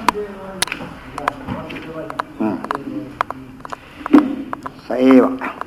ಹ್ಮ್. ಸೈವ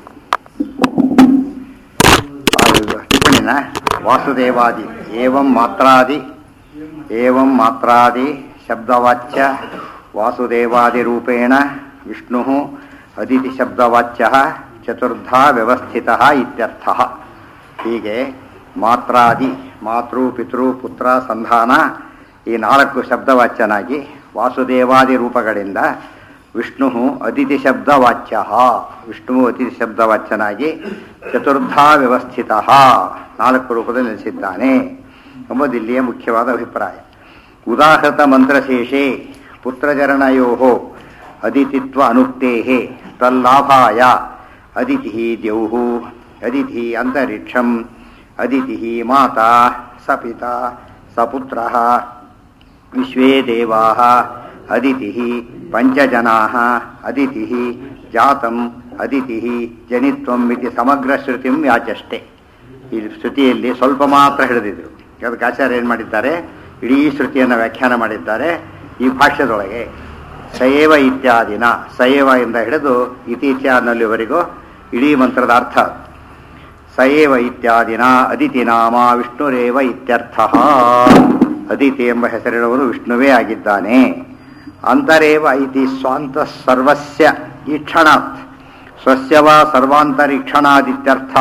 ಟಿಪ್ಪಣಿನ ವಾಸುದೇವಾದಿ ಏವಂ ಮಾತ್ರಾದಿ ಏವಂ ಮಾತ್ರಾದಿ ಶಬ್ದವಾಚ್ಯ ವಾಸುದೇವಾದಿರೂಪೇಣ ವಿಷ್ಣು ಅದಿತಿ ಶಬ್ದವಾಚ್ಯ ಚತುರ್ಧಾ ವ್ಯವಸ್ಥಿತ ಇತ್ಯರ್ಥ ಹೀಗೆ ಮಾತ್ರಾದಿ ಮಾತೃ ಪಿತೃ ಪುತ್ರ ಸಂಧಾನ ಈ ನಾಲ್ಕು ಶಬ್ದವಾಚ್ಯನಾಗಿ ವಾಸುದೇವಾದಿ ರೂಪಗಳಿಂದ ವಿಷ್ಣು ಅತಿಥಿ ಶಬ್ದವಾಚ್ಯ ವಿಷ್ಣು ಅತಿಥಿ ಶಬ್ದವಾಚ್ಯನಾಗಿ ಚತುರ್ಧಾ ವ್ಯವಸ್ಥಿತ ನಾಲ್ಕು ರೂಪದಲ್ಲಿ ನೆಲೆಸಿದ್ದಾನೆ ಎಂಬುದು ಇಲ್ಲಿಯ ಮುಖ್ಯವಾದ ಅಭಿಪ್ರಾಯ ಉದಾಹೃತ ಮಂತ್ರಶೇಷೆ ಪುತ್ರಚರಣಯೋ ಅದಿತಿತ್ವ ಅನುಕ್ತೇ ತಲ್ಲಾಭಾಯ ಅದಿತಿ ದ್ಯೌಃ ಅದಿತಿ ಅಂತರಿಕ್ಷಂ ಅದಿತಿ ಮಾತಾ ಸ ಪಿತಾ ಸ ಪುತ್ರ ವಿಶ್ವೇ ದೇವಾ ಅದಿತಿ ಪಂಚಜನಾ ಅದಿತಿ ಜಾತಂ ಅದಿತಿ ಜನಿತ್ವಂ ಇತಿ ಸಮಗ್ರ ಶ್ರುತಿಂ ಯಾಚಷ್ಟೆ ಈ ಶ್ರುತಿಯಲ್ಲಿ ಸ್ವಲ್ಪ ಮಾತ್ರ ಹಿಡಿದಿದ್ರು ಅದಕ್ಕೆ ಆಚಾರ್ಯ ಏನು ಮಾಡಿದ್ದಾರೆ ಇಡೀ ಶ್ರುತಿಯನ್ನು ವ್ಯಾಖ್ಯಾನ ಮಾಡಿದ್ದಾರೆ ಈ ಭಾಷ್ಯದೊಳಗೆ ಸಯೇವ ಇತ್ಯಾದಿನ ಸಯೇವ ಇಂದ ಹಿಡಿದು ಇತ್ತೀಚೆನಲ್ಲಿವರೆಗೂ ಇಡೀ ಮಂತ್ರದ ಅರ್ಥ ಸಯೇವ ಇತ್ಯಾದಿನ ಅದಿತಿ ನಾಮ ವಿಷ್ಣುರೇವ ಇತ್ಯರ್ಥ ಅದಿತಿ ಎಂಬ ಹೆಸರಿರುವನು ವಿಷ್ಣುವೇ ಆಗಿದ್ದಾನೆ ಅಂತರೇವ ಇತಿ ಸ್ವಾಂತ ಸರ್ವಸ್ಯ ಈಕ್ಷಣಾತ್ ಸ್ವಸ್ಯ ವಾ ಸರ್ವಾಂತರೀಕ್ಷಣಾದಿತ್ಯರ್ಥ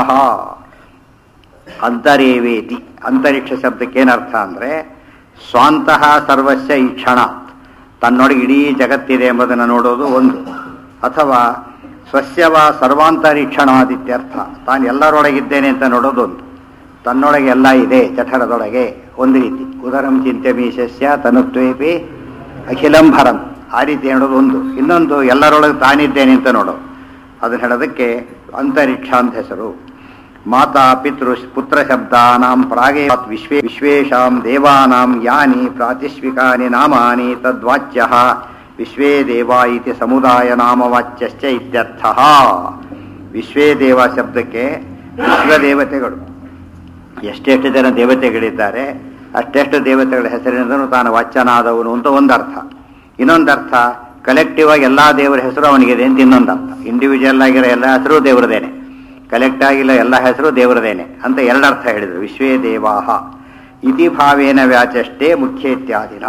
ಅಂತರೇವೇತಿ ಅಂತರಿಕ್ಷ ಶಬ್ದಕ್ಕೆ ಏನರ್ಥ ಅಂದರೆ ಸ್ವಾಂತಹ ಸರ್ವಸ್ಯ ಈಕ್ಷಣಾತ್ ತನ್ನೊಳಗೆ ಇಡೀ ಜಗತ್ತಿದೆ ಎಂಬುದನ್ನು ನೋಡೋದು ಒಂದು ಅಥವಾ ಸ್ವಸ್ಯವ ಸರ್ವಾಂತರೀಕ್ಷಣಾದಿತ್ಯರ್ಥ ತಾನು ಎಲ್ಲರೊಳಗಿದ್ದೇನೆ ಅಂತ ನೋಡೋದು ಒಂದು ತನ್ನೊಳಗೆ ಎಲ್ಲ ಇದೆ ಜಠರದೊಳಗೆ ಒಂದು ರೀತಿ ಉದರಂ ಚಿಂತೆ ಮೀಶಸ್ಯ ತನುತ್ವೇಪಿ ಅಖಿಲಂ ಭರಂ ಆ ರೀತಿ ನೋಡೋದು ಒಂದು ಇನ್ನೊಂದು ಎಲ್ಲರೊಳಗೆ ತಾನಿದ್ದೇನೆ ಅಂತ ನೋಡೋದು ಅದನ್ನು ಹೇಳೋದಕ್ಕೆ ಅಂತರಿಕ್ಷ ಅಂತ ಹೆಸರು ಮಾತಾ ಪಿತೃ ಪುತ್ರ ಶಬ್ದಾನಾಂ ಪ್ರಾಗೇ ವಿಶ್ವೇ ವಿಶ್ವೇಶಾಂ ದೇವಾನಾಂ ಯಾನಿ ಪ್ರಾತಿಶ್ವಿಕಾನಿ ನಾಮಾನಿ ತದ್ವಾಚ್ಯ ವಿಶ್ವೇ ದೇವ ಇತಿ ಸಮುದಾಯ ನಾಮವಾಚ್ಯಶ್ಚ ಇತ್ಯರ್ಥ ವಿಶ್ವೇ ದೇವ ಶಬ್ದಕ್ಕೆ ವಿಶ್ವದೇವತೆಗಳು ಎಷ್ಟೆಷ್ಟು ಜನ ದೇವತೆಗಳಿದ್ದಾರೆ ಅಷ್ಟೆಷ್ಟು ದೇವತೆಗಳ ಹೆಸರಿನಿಂದಲೂ ತಾನು ವಾಚ್ಯನಾದವನು ಅಂತ ಒಂದರ್ಥ ಇನ್ನೊಂದರ್ಥ ಕಲೆಕ್ಟಿವ್ ಆಗಿ ಎಲ್ಲ ದೇವರ ಹೆಸರು ಅವನಿಗಿದೆ ಅಂತ ಇನ್ನೊಂದರ್ಥ ಇಂಡಿವಿಜುವಲ್ ಆಗಿರೋ ಎಲ್ಲ ಹೆಸರು ದೇವರದೇನೆ ಕಲೆಕ್ಟ್ ಆಗಿಲ್ಲ ಎಲ್ಲ ಹೆಸರು ದೇವರದೇನೆ ಅಂತ ಎರಡರ್ಥ ಹೇಳಿದರು ವಿಶ್ವೇ ದೇವಾಹ ಇತಿ ಭಾವೇನ ವ್ಯಾಚಷ್ಟೇ ಮುಖ್ಯ ಇತ್ಯಾದಿನ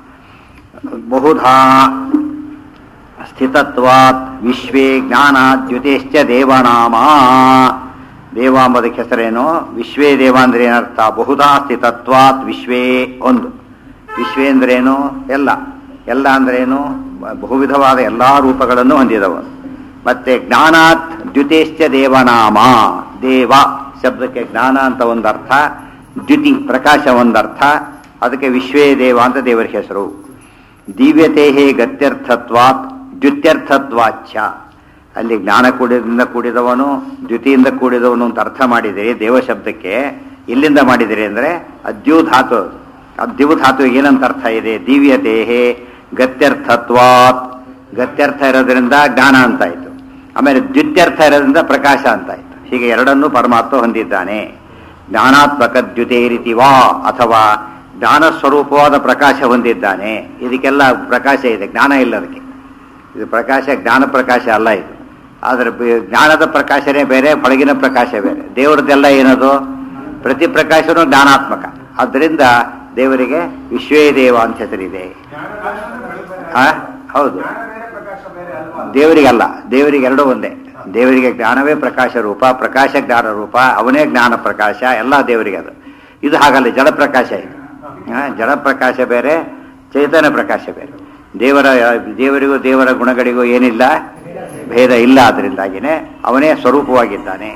ಬಹುಧಾ ಸ್ಥಿತತ್ವಾತ್ ವಿಶ್ವೇ ಜ್ಞಾನಾದ್ಯುತೇಶ್ಚ ದೇವನಾಮ ದೇವ ಎಂಬುದಕ್ಕೆ ಹೆಸರೇನು ವಿಶ್ವೇ ದೇವ ಅಂದ್ರೆ ಏನರ್ಥ ಬಹುಧಾ ಸ್ಥಿತತ್ವಾತ್ ವಿಶ್ವೇ ಒಂದು ವಿಶ್ವೇ ಅಂದ್ರೇನು ಎಲ್ಲ ಎಲ್ಲ ಅಂದ್ರೇನು ಬಹುವಿಧವಾದ ಎಲ್ಲಾ ರೂಪಗಳನ್ನು ಹೊಂದಿದವನು ಮತ್ತೆ ಜ್ಞಾನಾತ್ ದ್ಯುತೇಶ್ಚ ದೇವನಾಮ ದೇವ ಶಬ್ದಕ್ಕೆ ಜ್ಞಾನ ಅಂತ ಒಂದರ್ಥ ದ್ಯುತಿ ಪ್ರಕಾಶ ಒಂದರ್ಥ ಅದಕ್ಕೆ ವಿಶ್ವೇ ದೇವ ಅಂತ ದೇವರ ಹೆಸರು ದಿವ್ಯತೆ ಗತ್ಯರ್ಥತ್ವಾತ್ ದ್ಯುತ್ಯರ್ಥತ್ವಾಚ್ಯ ಅಲ್ಲಿ ಜ್ಞಾನ ಕೂಡಿದಿಂದ ಕೂಡಿದವನು ದ್ಯುತಿಯಿಂದ ಕೂಡಿದವನು ಅಂತ ಅರ್ಥ ಮಾಡಿದಿರಿ ದೇವ ಶಬ್ದಕ್ಕೆ ಎಲ್ಲಿಂದ ಮಾಡಿದಿರಿ ಅಂದರೆ ಅದ್ಯು ಧಾತು ಅದ್ಯು ಧಾತು ಏನಂತ ಅರ್ಥ ಇದೆ ದಿವ್ಯತೆ ಗತ್ಯರ್ಥತ್ವಾತ್ ಗತ್ಯರ್ಥ ಇರೋದ್ರಿಂದ ಜ್ಞಾನ ಅಂತಾಯಿತು ಆಮೇಲೆ ದ್ಯುತ್ಯರ್ಥ ಇರೋದ್ರಿಂದ ಪ್ರಕಾಶ ಅಂತಾಯಿತು ಹೀಗೆ ಎರಡನ್ನೂ ಪರಮಾತ್ಮ ಹೊಂದಿದ್ದಾನೆ ಜ್ಞಾನಾತ್ಮಕ ದ್ಯುತೇರಿತಿ ವಾ ಅಥವಾ ಜ್ಞಾನ ಸ್ವರೂಪವಾದ ಪ್ರಕಾಶ ಹೊಂದಿದ್ದಾನೆ ಇದಕ್ಕೆಲ್ಲ ಪ್ರಕಾಶ ಇದೆ ಜ್ಞಾನ ಇಲ್ಲ ಅದಕ್ಕೆ ಇದು ಪ್ರಕಾಶ ಜ್ಞಾನ ಪ್ರಕಾಶ ಅಲ್ಲ ಇದು ಆದರೆ ಬೆ- ಜ್ಞಾನದ ಪ್ರಕಾಶನೇ ಬೇರೆ ಹೊಳಗಿನ ಪ್ರಕಾಶ ಬೇರೆ ದೇವರದ್ದೆಲ್ಲ ಏನದು ಪ್ರತಿ ಪ್ರಕಾಶನೂ ಜ್ಞಾನಾತ್ಮಕ ಆದ್ದರಿಂದ ದೇವರಿಗೆ ವಿಶ್ವೇ ದೇವ ಅಂತ ಹೆಸರಿದೆ ಆ? ಹೌದು ದೇವರಿಗಲ್ಲ ದೇವರಿಗೆ ಎರಡೂ ಒಂದೇ ದೇವರಿಗೆ ಜ್ಞಾನವೇ ಪ್ರಕಾಶ ರೂಪ ಪ್ರಕಾಶ ಜ್ಞಾನ ರೂಪ ಅವನೇ ಜ್ಞಾನ ಪ್ರಕಾಶ ಎಲ್ಲ ದೇವರಿಗೆ ಅದು ಇದು ಹಾಗಲ್ಲ ಜಡ ಪ್ರಕಾಶ ಇದು ಆ, ಜಡ ಪ್ರಕಾಶ ಬೇರೆ ಚೈತನ್ಯ ಪ್ರಕಾಶ ಬೇರೆ ದೇವರ ದೇವರಿಗೂ ದೇವರ ಗುಣಗಳಿಗೂ ಏನಿಲ್ಲ ಭೇದ ಇಲ್ಲ ಅದರಿಂದಾಗಿನೇ ಅವನೇ ಸ್ವರೂಪವಾಗಿದ್ದಾನೆ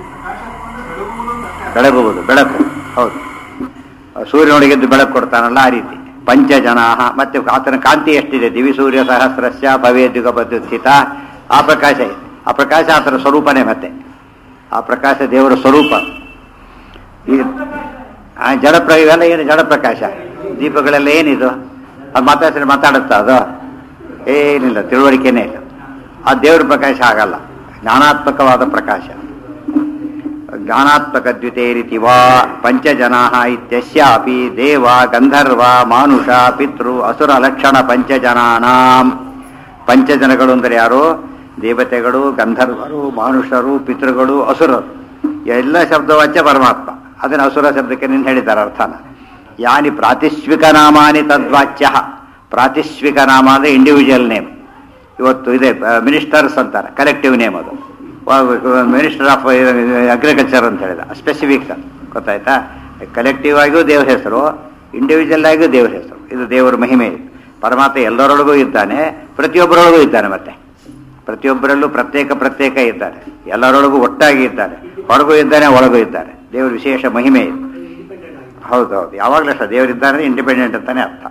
ಬೆಳಗುವುದು ಬೆಳಕು ಹೌದು ಸೂರ್ಯನೊಳಗೆದ್ದು ಬೆಳಕು ಕೊಡ್ತಾನಲ್ಲ ಆ ರೀತಿ ಪಂಚಜನಾಹ ಮತ್ತೆ ಆತನ ಕಾಂತಿ ಎಷ್ಟಿದೆ ದಿವಿ ಸೂರ್ಯ ಸಹಸ್ರಸ್ಯ ಭವೇದ್ಯುಗ ಸ್ಥಿತ ಆ ಪ್ರಕಾಶ ಇದೆ ಆ ಪ್ರಕಾಶ ಆತನ ಸ್ವರೂಪನೇ ಮತ್ತೆ ಆ ಪ್ರಕಾಶ ದೇವರ ಸ್ವರೂಪ ಈ ಆ ಜಡ ಪ್ರ ಇವೆಲ್ಲ ಏನು ಜಡ ಪ್ರಕಾಶ ದೀಪಗಳೆಲ್ಲ ಏನಿದು ಅದು ಮಾತಾಡ್ತಾರೆ ಮಾತಾಡುತ್ತಾ ಅದು ಏನಿಲ್ಲ ತಿಳುವಳಿಕೆನೇ ಇಲ್ಲ ಆ ದೇವರ ಪ್ರಕಾಶ ಆಗಲ್ಲ ಜ್ಞಾನಾತ್ಮಕವಾದ ಪ್ರಕಾಶ ಜ್ಞಾನಾತ್ಮಕದ್ಯುತೇರಿತಿ ವಾ ಪಂಚಜನಾ ಇತ್ಯಸ್ಯಾಪಿ ದೇವ ಗಂಧರ್ವ ಮಾನುಷ ಪಿತೃ ಅಸುರ ಲಕ್ಷಣ ಪಂಚಜನಾನಾಂ ಪಂಚಜನಗಳು ಅಂದರೆ ಯಾರು ದೇವತೆಗಳು ಗಂಧರ್ವರು ಮಾನುಷರು ಪಿತೃಗಳು ಅಸುರರು ಎಲ್ಲ ಶಬ್ದವಾಚ್ಯ ಪರಮಾತ್ಮ ಅದನ್ನು ಅಸುರ ಶಬ್ದಕ್ಕೆ ನಿನ್ನ ಹೇಳಿದ್ದಾರೆ ಅರ್ಥನ ಯಾನಿ ಪ್ರಾತಿಶ್ವಿಕ ನಾಮಾನಿ ತದ್ವಾಚ್ಯ ಪ್ರಾತಿಶ್ವಿಕ ನಾಮ ಅಂದರೆ ಇಂಡಿವಿಜುವಲ್ ನೇಮ್ ಇವತ್ತು ಇದೆ ಮಿನಿಸ್ಟರ್ಸ್ ಅಂತಾರೆ ಕಲೆಕ್ಟಿವ್ ನೇಮ್ ಅದು ಮಿನಿಸ್ಟರ್ ಆಫ್ ಅಗ್ರಿಕಲ್ಚರ್ ಅಂತ ಹೇಳಿದ ಸ್ಪೆಸಿಫಿಕ್ ಗೊತ್ತಾಯ್ತಾ ಕಲೆಕ್ಟಿವ್ ಆಗಿಯೂ ದೇವ್ರ ಹೆಸರು ಇಂಡಿವಿಜುವಲ್ ಆಗಿಯೂ ದೇವ್ರ ಹೆಸರು ಇದು ದೇವರ ಮಹಿಮೆ ಇದು ಪರಮಾತ್ಮ ಎಲ್ಲರೊಳಗೂ ಇದ್ದಾನೆ ಪ್ರತಿಯೊಬ್ಬರೊಳಗೂ ಇದ್ದಾನೆ ಮತ್ತೆ ಪ್ರತಿಯೊಬ್ಬರಲ್ಲೂ ಪ್ರತ್ಯೇಕ ಪ್ರತ್ಯೇಕ ಇದ್ದಾರೆ ಎಲ್ಲರೊಳಗೂ ಒಟ್ಟಾಗಿ ಇದ್ದಾರೆ ಹೊರಗೂ ಇದ್ದಾನೆ ಒಳಗೂ ಇದ್ದಾರೆ ದೇವರ ವಿಶೇಷ ಮಹಿಮೆ ಇದು ಹೌದೌದು ಯಾವಾಗಲೂ ಅಷ್ಟೇ ದೇವರಿದ್ದಾನೆ ಇಂಡಿಪೆಂಡೆಂಟ್ ಅಂತಾನೆ ಅರ್ಥ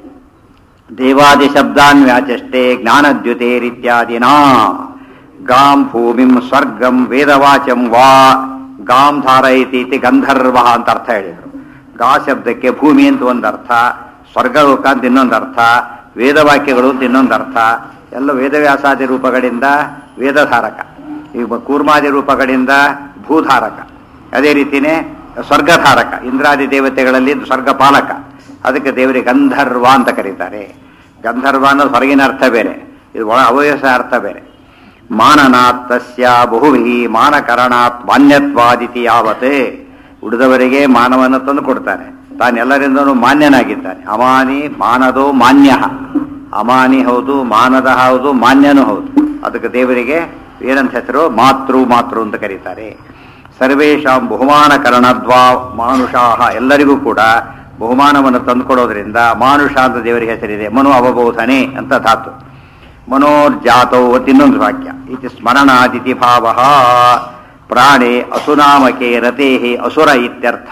ದೇವಾದಿ ಶಬ್ದಾನ್ ವ್ಯಾಚಷ್ಟೇ ಜ್ಞಾನದ್ಯುತೇರಿತ್ಯಾದಿನಾ ಗಾಂ ಭೂಮಿಂ ಸ್ವರ್ಗಂ ವೇದವಾಚಂ ವಾ ಗಾಂ ಧಾರಯತಿ ಇತಿ ಗಂಧರ್ವ ಅಂತ ಅರ್ಥ ಹೇಳಿದರು ಗಾ ಶಬ್ದಕ್ಕೆ ಭೂಮಿ ಅಂತ ಒಂದು ಅರ್ಥ ಸ್ವರ್ಗಲೋಕ ಅಂತ ಇನ್ನೊಂದು ಅರ್ಥ ವೇದವಾಕ್ಯಗಳು ಅಂತ ಇನ್ನೊಂದು ಅರ್ಥ ಎಲ್ಲ ವೇದವ್ಯಾಸಾದಿ ರೂಪಗಳಿಂದ ವೇದಧಾರಕ ಈ ಕೂರ್ಮಾದಿ ರೂಪಗಳಿಂದ ಭೂಧಾರಕ ಅದೇ ರೀತಿನೇ ಸ್ವರ್ಗಧಾರಕ ಇಂದ್ರಾದಿ ದೇವತೆಗಳಲ್ಲಿ ಸ್ವರ್ಗ ಪಾಲಕ ಅದಕ್ಕೆ ದೇವರಿಗೆ ಗಂಧರ್ವ ಅಂತ ಕರೀತಾರೆ ಗಂಧರ್ವ ಅನ್ನೋದು ಹೊರಗಿನ ಅರ್ಥ ಬೇರೆ ಇದು ಒಳ ಅವಯಸ ಅರ್ಥ ಬೇರೆ ಮಾನನಾತ್ ತಸ್ಯ ಬಹುವಿ ಮಾನಕರಣಾತ್ ಮಾನ್ಯತ್ವಾದಿತಿ ಯಾವತ್ತೇ ಉಳಿದವರಿಗೆ ಮಾನವನ್ನು ತಂದು ಕೊಡ್ತಾನೆ ತಾನೆಲ್ಲರಿಂದನೂ ಮಾನ್ಯನಾಗಿದ್ದಾನೆ ಅಮಾನಿ ಮಾನದೋ ಮಾನ್ಯ ಅಮಾನಿ ಹೌದು ಮಾನದ ಹೌದು ಮಾನ್ಯನೂ ಹೌದು ಅದಕ್ಕೆ ದೇವರಿಗೆ ಏನಂತ ಹೆಸರು ಮಾತೃ ಮಾತೃ ಅಂತ ಕರೀತಾರೆ ಸರ್ವೇಶಾಂ ಬಹುಮಾನಕರಣದ್ವಾ ಮಾನುಷಾಹ ಎಲ್ಲರಿಗೂ ಕೂಡ ಬಹುಮಾನವನ್ನು ತಂದುಕೊಡೋದ್ರಿಂದ ಮಾನುಷ ಅಂತ ದೇವರಿಗೆ ಹೆಸರಿದೆ ಮನು ಅವಬೋಧನೆ ಅಂತ ಧಾತು ಮನೋರ್ಜಾತೌ ಅಂತ ಇನ್ನೊಂದು ವಾಕ್ಯ ಇದು ಸ್ಮರಣಾದಿತಿ ಭಾವ ಪ್ರಾಣೆ ಅಸುನಾಮಕೆ ರತೆ ಅಸುರ ಇತ್ಯರ್ಥ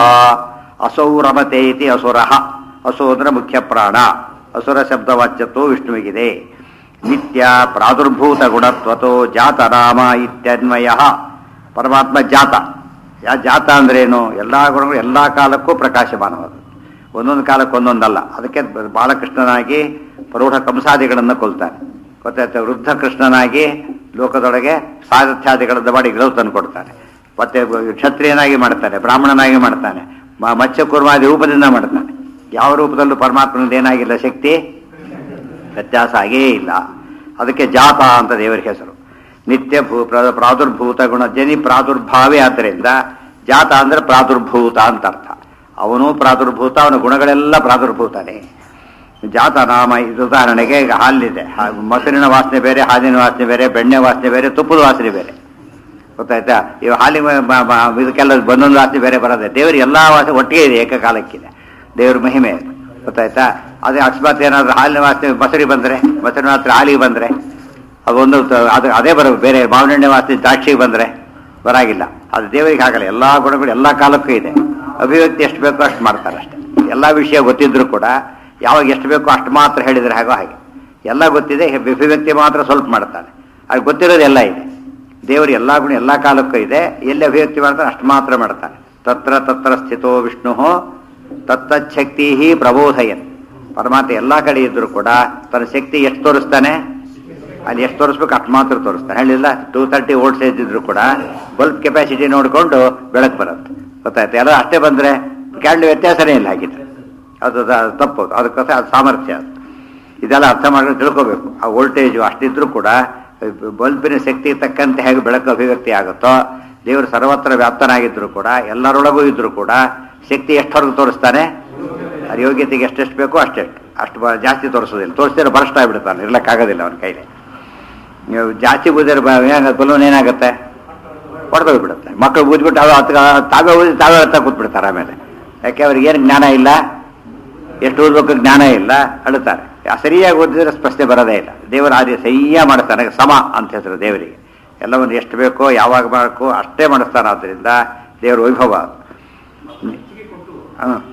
ಅಸೌ ರಮತೆ ಇತಿ ಅಸುರ ಅಸು ಅಂದ್ರೆ ಮುಖ್ಯ ಪ್ರಾಣ ಅಸುರ ಶಬ್ದವಾಚ್ಯತ್ವ ವಿಷ್ಣುವಿಗಿದೆ ನಿತ್ಯ ಪ್ರಾದುರ್ಭೂತ ಗುಣತ್ವತೋ ಜಾತರಾಮ ಇತ್ಯನ್ವಯ ಪರಮಾತ್ಮ ಜಾತ ಯಾ ಜಾತ ಅಂದ್ರೇನು ಎಲ್ಲ ಗುಣಗಳು ಎಲ್ಲ ಕಾಲಕ್ಕೂ ಪ್ರಕಾಶಮಾನವಾದ ಒಂದೊಂದು ಕಾಲಕ್ಕೆ ಒಂದೊಂದಲ್ಲ ಅದಕ್ಕೆ ಬಾಲಕೃಷ್ಣನಾಗಿ ಪ್ರೌಢ ಕಂಸಾದಿಗಳನ್ನು ಕೊಲ್ತಾನೆ ಗೊತ್ತಾಯ್ತು ವೃದ್ಧ ಕೃಷ್ಣನಾಗಿ ಲೋಕದೊಳಗೆ ಸಾರಥ್ಯಾದಿಗಳನ್ನು ಮಾಡಿ ಗೆಲುವು ತಂದು ಕೊಡ್ತಾನೆ ಮತ್ತೆ ಕ್ಷತ್ರಿಯನಾಗಿ ಮಾಡ್ತಾನೆ ಬ್ರಾಹ್ಮಣನಾಗಿ ಮಾಡ್ತಾನೆ ಮ- ಮತ್ಸ್ಯಕೂರ್ಮಾದಿ ರೂಪದಿಂದ ಮಾಡ್ತಾನೆ ಯಾವ ರೂಪದಲ್ಲೂ ಪರಮಾತ್ಮನದ್ದು ಏನಾಗಿಲ್ಲ ಶಕ್ತಿ ವ್ಯತ್ಯಾಸ ಆಗೇ ಇಲ್ಲ ಅದಕ್ಕೆ ಜಾತ ಅಂತ ದೇವರ ಹೆಸರು ನಿತ್ಯ ಭೂ ಪ್ರ- ಪ್ರಾದುರ್ಭೂತ ಗುಣ ಜನಿ ಪ್ರಾದುರ್ಭಾವೇ ಆದ್ದರಿಂದ ಜಾತ ಅಂದ್ರೆ ಪ್ರಾದುರ್ಭೂತ ಅಂತ ಅರ್ಥ ಅವನು ಪ್ರಾದುರ್ಭೂತ ಅವನ ಗುಣಗಳೆಲ್ಲ ಪ್ರಾದುರ್ಭೂತನೇ ಜಾತ ನಾಮ ಇದು ಉದಾಹರಣೆಗೆ ಈಗ ಹಾಲಿದೆ ಹಾ- ಮೊಸರಿನ ವಾಸನೆ ಬೇರೆ ಹಾಲಿನ ವಾಸನೆ ಬೇರೆ ಬೆಣ್ಣೆ ವಾಸನೆ ಬೇರೆ ತುಪ್ಪದ ವಾಸನೆ ಬೇರೆ ಗೊತ್ತಾಯ್ತಾ ಇವು ಹಾಲಿನ ಮ- ಮ- ಇದಕ್ಕೆಲ್ಲ ಒಂದೊಂದು ವಾಸನೆ ಬೇರೆ ಬರೋದೆ ದೇವರು ಎಲ್ಲ ವಾಸನೆ ಒಟ್ಟಿಗೆ ಇದೆ ಏಕಕಾಲಕ್ಕಿದೆ ದೇವ್ರ ಮಹಿಮೆ ಅದು ಗೊತ್ತಾಯ್ತಾ ಅದೇ ಅಕಸ್ಮಾತ್ ಏನಾದ್ರು ಹಾಲಿನ ವಾಸನೆ ಮೊಸರಿ ಬಂದರೆ ಮೊಸರಿನ ವಾಸನೆ ಹಾಲಿಗೆ ಬಂದರೆ ಅದೊಂದು ತ- ಅದು ಅದೇ ಬರೋ ಬೇರೆ ಮಾವಿನೆಣ್ಣೆ ವಾಸನೆ ದ್ರಾಕ್ಷಿಗೆ ಬಂದರೆ ಬರಾಗಿಲ್ಲ ಅದು ದೇವರಿಗೆ ಆಗಲ್ಲ ಎಲ್ಲ ಗುಣಗಳು ಎಲ್ಲ ಕಾಲಕ್ಕೂ ಇದೆ ಅಭಿವ್ಯಕ್ತಿ ಎಷ್ಟು ಬೇಕೋ ಅಷ್ಟು ಮಾಡ್ತಾರೆ ಅಷ್ಟೇ ಎಲ್ಲ ವಿಷಯ ಗೊತ್ತಿದ್ರು ಕೂಡ ಯಾವಾಗ ಎಷ್ಟು ಬೇಕೋ ಅಷ್ಟು ಮಾತ್ರ ಹೇಳಿದರೆ ಹಾಗೋ ಹಾಗೆ ಎಲ್ಲ ಗೊತ್ತಿದೆ ಅಭಿವ್ಯಕ್ತಿ ಮಾತ್ರ ಸ್ವಲ್ಪ ಮಾಡ್ತಾನೆ ಅದು ಗೊತ್ತಿರೋದೆಲ್ಲ ಇದೆ ದೇವರು ಎಲ್ಲ ಗುಣ ಎಲ್ಲ ಕಾಲಕ್ಕೂ ಇದೆ ಎಲ್ಲಿ ಅಭಿವ್ಯಕ್ತಿ ಮಾಡ್ತಾನೆ ಅಷ್ಟು ಮಾತ್ರ ಮಾಡ್ತಾನೆ ತತ್ರ ತತ್ರ ಸ್ಥಿತೋ ವಿಷ್ಣು ತತ್ತಚ್ಛಕ್ತಿ ಪ್ರಬೋಧಯನ್ ಪರಮಾತ್ಮ ಎಲ್ಲ ಕಡೆ ಇದ್ದರೂ ಕೂಡ ತನ್ನ ಶಕ್ತಿ ಎಷ್ಟು ತೋರಿಸ್ತಾನೆ ಅಲ್ಲಿ ಎಷ್ಟು ತೋರಿಸ್ಬೇಕು ಅಷ್ಟು ಮಾತ್ರ ತೋರಿಸ್ತಾನೆ ಹೇಳಿಲ್ಲ ಟೂ ತರ್ಟಿ ವೋಲ್ಟ್ಸ್ ಇದ್ದಿದ್ರು ಕೂಡ ಬಲ್ಬ್ ಕೆಪಾಸಿಟಿ ನೋಡಿಕೊಂಡು ಬೆಳಕು ಬರುತ್ತೆ ಗೊತ್ತಾಯ್ತು ಎಲ್ಲ ಅಷ್ಟೇ ಬಂದರೆ ಕ್ಯಾಂಡಲ್ ವ್ಯತ್ಯಾಸನೇ ಇಲ್ಲ ಹಾಗಿದ್ರೆ ಅದು ದ- ತಪ್ಪು ಅದಕ್ಕೋಸ್ಕರ ಅದು ಸಾಮರ್ಥ್ಯ ಅದು ಇದೆಲ್ಲ ಅರ್ಥ ಮಾಡ್ಕೊಂಡು ತಿಳ್ಕೋಬೇಕು ಆ ವೋಲ್ಟೇಜು ಅಷ್ಟಿದ್ರೂ ಕೂಡ ಬಲ್ಬಿನ ಶಕ್ತಿ ತಕ್ಕಂತೆ ಹೇಗೆ ಬೆಳಕು ಅಭಿವ್ಯಕ್ತಿ ಆಗುತ್ತೋ ದೇವರು ಸರ್ವತ್ರ ವ್ಯಾಪ್ತನಾಗಿದ್ದರೂ ಕೂಡ ಎಲ್ಲರೊಳಗೂ ಇದ್ರೂ ಕೂಡ ಶಕ್ತಿ ಎಷ್ಟವರೆಗೂ ತೋರಿಸ್ತಾನೆ ಅದು ಯೋಗ್ಯತೆಗೆ ಎಷ್ಟೆಷ್ಟು ಬೇಕೋ ಅಷ್ಟೆಷ್ಟು ಅಷ್ಟು ಬ- ಜಾಸ್ತಿ ತೋರಿಸೋದಿಲ್ಲ ತೋರಿಸಿದ್ರೆ ಬರಸ್ಟ್ ಆಗಿಬಿಡ್ತಾನೆ ಇರ್ಲಕ್ಕಾಗೋದಿಲ್ಲ ಅವನ ಕೈಲಿ ನೀವು ಜಾಸ್ತಿ ಬೂದಿದ್ರೆ ಬಲೂನ್ ಏನಾಗುತ್ತೆ ಹೊಡೆದೋಗ್ಬಿಡುತ್ತೆ ಮಕ್ಕಳು ಬೂದ್ಬಿಟ್ಟು ಅವು ಹತ್ತು ತಾವೇ ಊದಿ ತಾವೇ ಹತ್ತ ಕೂತ್ಬಿಡ್ತಾರೆ ಆಮೇಲೆ ಯಾಕೆ ಅವ್ರಿಗೆ ಏನು ಜ್ಞಾನ ಇಲ್ಲ ಎಷ್ಟು ಓದ್ಬೇಕು ಜ್ಞಾನ ಇಲ್ಲ ಅಳುತ್ತಾರೆ ಆ ಸರಿಯಾಗಿ ಓದಿದ್ರೆ ಸ್ಪಷ್ಟೆ ಬರೋದೇ ಇಲ್ಲ ದೇವರ ಆದಿ ಸಹ್ಯ ಮಾಡಿಸ್ತಾನೆ ಸಮ ಅಂತ ಹೆಸರು ದೇವರಿಗೆ ಎಲ್ಲವನ್ನು ಎಷ್ಟು ಬೇಕೋ ಯಾವಾಗ ಮಾಡಬೇಕು ಅಷ್ಟೇ ಮಾಡಿಸ್ತಾನೆ ಆದ್ದರಿಂದ ದೇವರ ವೈಭವ ಅದು. ಹಾಂ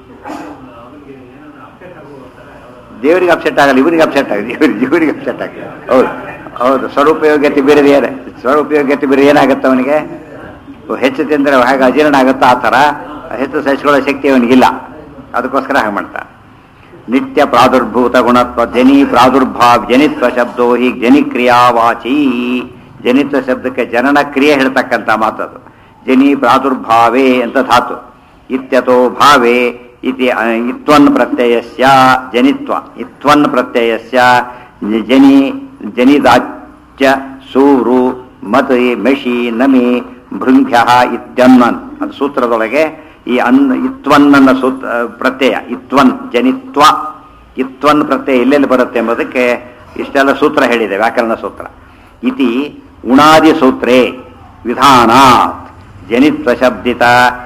ದೇವರಿಗೆ ಅಪ್ಸೆಟ್ ಆಗಲ್ಲ ಇವರಿಗೆ ಅಪ್ಸೆಟ್ ಆಗಿದೆ ಇವರಿಗೆ ಇವರಿಗೆ ಅಪ್ಸೆಟ್ ಆಗಿದೆ ಹೌದು ಹೌದು ಸ್ವರೂಪಯೋಗ್ಯತೆ ಬೇರೆ ಏನು ಸ್ವರೂಪಯೋಗ್ಯತೆ ಬೇರೆ ಏನಾಗುತ್ತೆ ಅವನಿಗೆ ಹೆಚ್ಚು ತಿಂದರೆ ಹೇಗೆ ಅಜೀರ್ಣ ಆಗುತ್ತೋ ಆ ಥರ ಹೆಚ್ಚು ಸಹಿಸಿಕೊಳ್ಳೋ ಶಕ್ತಿ ಅವನಿಗಿಲ್ಲ ಅದಕ್ಕೋಸ್ಕರ ಹಾಗೆ ಮಾಡ್ತಾನೆ ನಿತ್ಯ ಪ್ರಾದುರ್ಭೂತ ಗುಣತ್ವ ಜನಿ ಪ್ರಾದುರ್ಭಾವ್ ಜನಿತ್ವ ಶಬ್ದೋ ಹೀಗೆ ಜನಿಕ್ರಿಯಾವಾಚಿ ಜನಿತ್ವ ಶಬ್ದಕ್ಕೆ ಜನನ ಕ್ರಿಯೆ ಹೇಳ್ತಕ್ಕಂಥ ಮಾತದು ಜನಿ ಪ್ರಾದುರ್ಭಾವೇ ಅಂತ ಧಾತು ಇತ್ಯತೋ ಭಾವೇ ಇತಿ ಅ, ಇತ್ವನ್ ಪ್ರತ್ಯಯಸ್ಯ ಜನಿತ್ವ ಇತ್ವನ್ ಪ್ರತ್ಯಯಸ್ಯ ಜನಿ ಜನಿದಾಚ್ಯ ಸೂರು ಮತ್ ಮೆಷಿ ನಮಿ ಭೃಂಗ್ಯ ಇತ್ಯನ್ನನ್ ಅದು ಸೂತ್ರದೊಳಗೆ ಈ ಅನ್ ಇತ್ವನ್ನನ್ನ ಸೂತ್ರ ಪ್ರತ್ಯಯ ಇತ್ವನ್ ಜನಿತ್ವ ಇತ್ವನ್ ಪ್ರತ್ಯಯ ಎಲ್ಲೆಲ್ಲಿ ಬರುತ್ತೆ ಎಂಬುದಕ್ಕೆ ಇಷ್ಟೆಲ್ಲ ಸೂತ್ರ ಹೇಳಿದೆ ವ್ಯಾಕರಣ ಸೂತ್ರ ಇತಿ ಉಣಾದಿ ಸೂತ್ರೇ ವಿಧಾನಾತ್ ಜನಿತ್ವ ಶಬ್ದಿತ